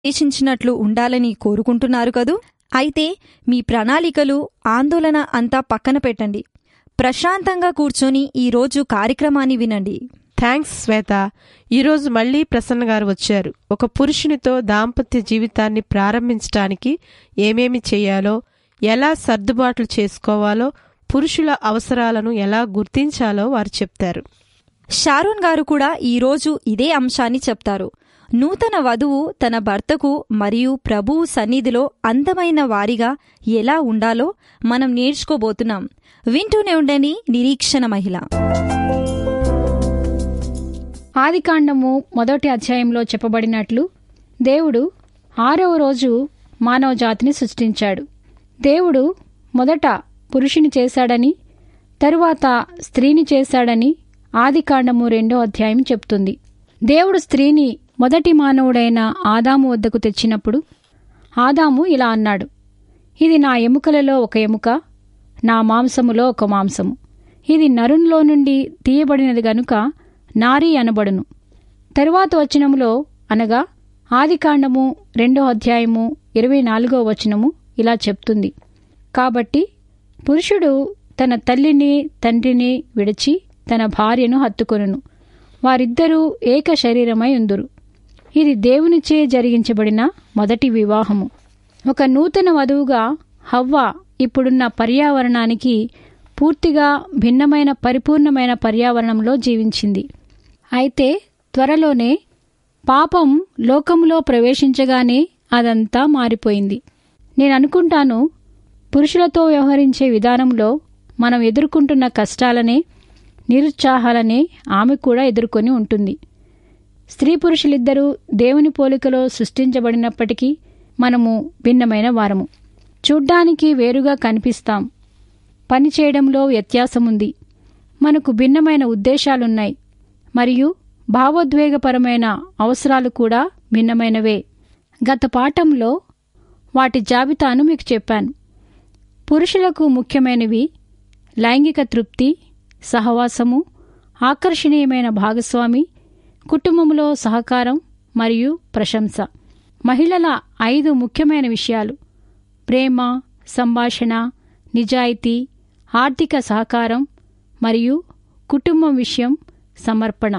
ఉద్దేశించినట్లు ఉండాలని కోరుకుంటున్నారు కదూ అయితే మీ ప్రణాళికలు ఆందోళన అంతా పక్కన పెట్టండి ప్రశాంతంగా కూర్చొని ఈరోజు కార్యక్రమాన్ని వినండి థ్యాంక్స్ శ్వేత ఈరోజు మళ్ళీ ప్రసన్న గారు వచ్చారు ఒక పురుషునితో దాంపత్య జీవితాన్ని ప్రారంభించడానికి ఏమేమి చేయాలో ఎలా సర్దుబాట్లు చేసుకోవాలో పురుషుల అవసరాలను ఎలా గుర్తించాలో వారు చెప్తారు షారోన్ గారు కూడా ఈరోజు ఇదే అంశాన్ని చెప్తారు నూతన వధువు తన భర్తకు మరియు ప్రభువు సన్నిధిలో అందమైన వారిగా ఎలా ఉండాలో మనం నేర్చుకోబోతున్నాం వింటూనే ఉండండి నిరీక్షణ మహిళ ఆదికాండము మొదటి అధ్యాయంలో చెప్పబడినట్లు దేవుడు ఆరవ రోజు మానవ జాతిని సృష్టించాడు దేవుడు మొదట పురుషుని చేశాడని తరువాత స్త్రీని చేశాడని ఆదికాండము రెండో అధ్యాయం చెప్తుంది దేవుడు స్త్రీని మొదటి మానవుడైన ఆదాము వద్దకు తెచ్చినప్పుడు ఆదాము ఇలా అన్నాడు ఇది నా ఎముకలలో ఒక ఎముక నా మాంసములో ఒక మాంసము ఇది నరునిలో నుండి తీయబడినది గనుక నారీ అనబడును తరువాత వచనములో అనగా ఆదికాండము రెండో అధ్యాయము ఇరవై నాలుగో వచనము ఇలా చెప్తుంది కాబట్టి పురుషుడు తన తల్లిని తండ్రిని విడిచి తన భార్యను హత్తుకొనును వారిద్దరూ ఏక శరీరమై ఉందురు ఇది దేవునిచే జరిగించబడిన మొదటి వివాహము ఒక నూతన వధువుగా హవ్వ ఇప్పుడున్న పర్యావరణానికి పూర్తిగా భిన్నమైన పరిపూర్ణమైన పర్యావరణంలో జీవించింది అయితే త్వరలోనే పాపం లోకంలో ప్రవేశించగానే అదంతా మారిపోయింది నేను అనుకుంటాను పురుషులతో వ్యవహరించే విధానంలో మనం ఎదుర్కొంటున్న కష్టాలనే నిరుత్సాహాలనే ఆమె కూడా ఎదుర్కొని ఉంటుంది స్త్రీ పురుషులిద్దరూ దేవుని పోలికలో సృష్టించబడినప్పటికీ మనము భిన్నమైన వారము చూడ్డానికి వేరుగా కనిపిస్తాం పని చేయడంలో వ్యత్యాసముంది మనకు భిన్నమైన ఉద్దేశాలున్నాయి మరియు భావోద్వేగపరమైన అవసరాలు కూడా భిన్నమైనవే గత పాఠంలో వాటి జాబితాను మీకు చెప్పాను పురుషులకు ముఖ్యమైనవి లైంగిక తృప్తి సహవాసము ఆకర్షణీయమైన భాగస్వామి కుటుంబంలో సహకారం మరియు ప్రశంస మహిళల ఐదు ముఖ్యమైన విషయాలు ప్రేమ సంభాషణ నిజాయితీ ఆర్థిక సహకారం మరియు కుటుంబం విషయం సమర్పణ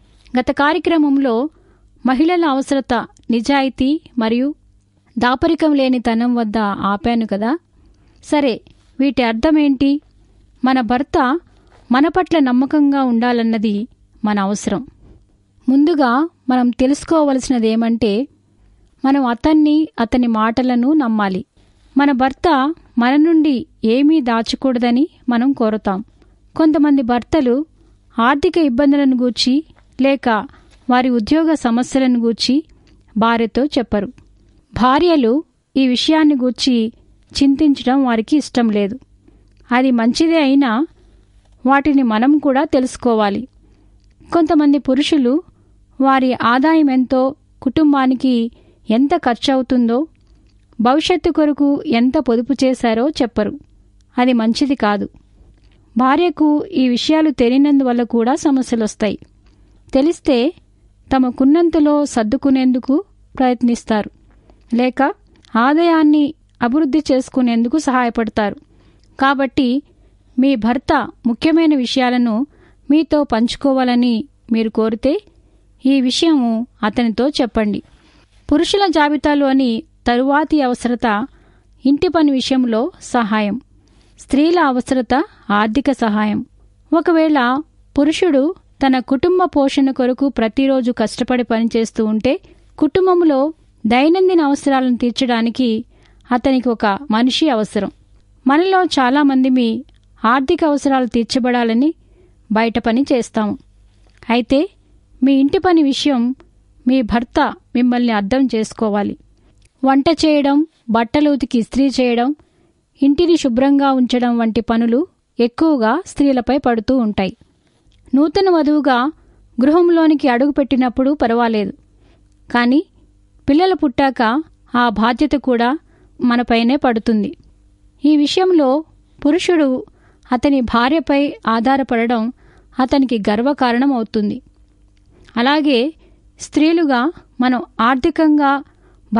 గత కార్యక్రమంలో మహిళల అవసరత నిజాయితీ మరియు దాపరికం లేని తనం వద్ద ఆపాను కదా సరే వీటి అర్థమేంటి మన భర్త మన పట్ల నమ్మకంగా ఉండాలన్నది మన అవసరం ముందుగా మనం తెలుసుకోవలసినదేమంటే మనం అతన్ని అతని మాటలను నమ్మాలి మన భర్త మన నుండి ఏమీ దాచకూడదని మనం కోరుతాం కొంతమంది భర్తలు ఆర్థిక ఇబ్బందులను గూర్చి లేక వారి ఉద్యోగ సమస్యలను గూర్చి భార్యతో చెప్పరు భార్యలు ఈ విషయాన్ని గూర్చి చింతించడం వారికి ఇష్టం లేదు అది మంచిదే అయినా వాటిని మనం కూడా తెలుసుకోవాలి కొంతమంది పురుషులు వారి ఆదాయం ఎంతో కుటుంబానికి ఎంత ఖర్చు అవుతుందో భవిష్యత్తు కొరకు ఎంత పొదుపు చేశారో చెప్పరు అది మంచిది కాదు భార్యకు ఈ విషయాలు తెలియనందువల్ల కూడా సమస్యలొస్తాయి తెలిస్తే తమకున్నంతలో సర్దుకునేందుకు ప్రయత్నిస్తారు లేక ఆదాయాన్ని అభివృద్ధి చేసుకునేందుకు సహాయపడతారు కాబట్టి మీ భర్త ముఖ్యమైన విషయాలను మీతో పంచుకోవాలని మీరు కోరితే ఈ విషయము అతనితో చెప్పండి పురుషుల జాబితాలోని తరువాతి అవసరత ఇంటి పని విషయంలో సహాయం స్త్రీల అవసరత ఆర్థిక సహాయం ఒకవేళ పురుషుడు తన కుటుంబ పోషణ కొరకు ప్రతిరోజు కష్టపడి పనిచేస్తూ ఉంటే కుటుంబంలో దైనందిన అవసరాలను తీర్చడానికి అతనికి ఒక మనిషి అవసరం మనలో చాలామంది మీ ఆర్థిక అవసరాలు తీర్చబడాలని బయట పని చేస్తాము అయితే మీ ఇంటి పని విషయం మీ భర్త మిమ్మల్ని అర్థం చేసుకోవాలి వంట చేయడం బట్టలు ఉతికి ఇస్త్రీ చేయడం ఇంటిని శుభ్రంగా ఉంచడం వంటి పనులు ఎక్కువగా స్త్రీలపై పడుతూ ఉంటాయి నూతన వధువుగా గృహంలోనికి అడుగుపెట్టినప్పుడు పర్వాలేదు కానీ పిల్లలు పుట్టాక ఆ బాధ్యత కూడా మనపైనే పడుతుంది ఈ విషయంలో పురుషుడు అతని భార్యపై ఆధారపడడం అతనికి గర్వకారణం అవుతుంది అలాగే స్త్రీలుగా మనం ఆర్థికంగా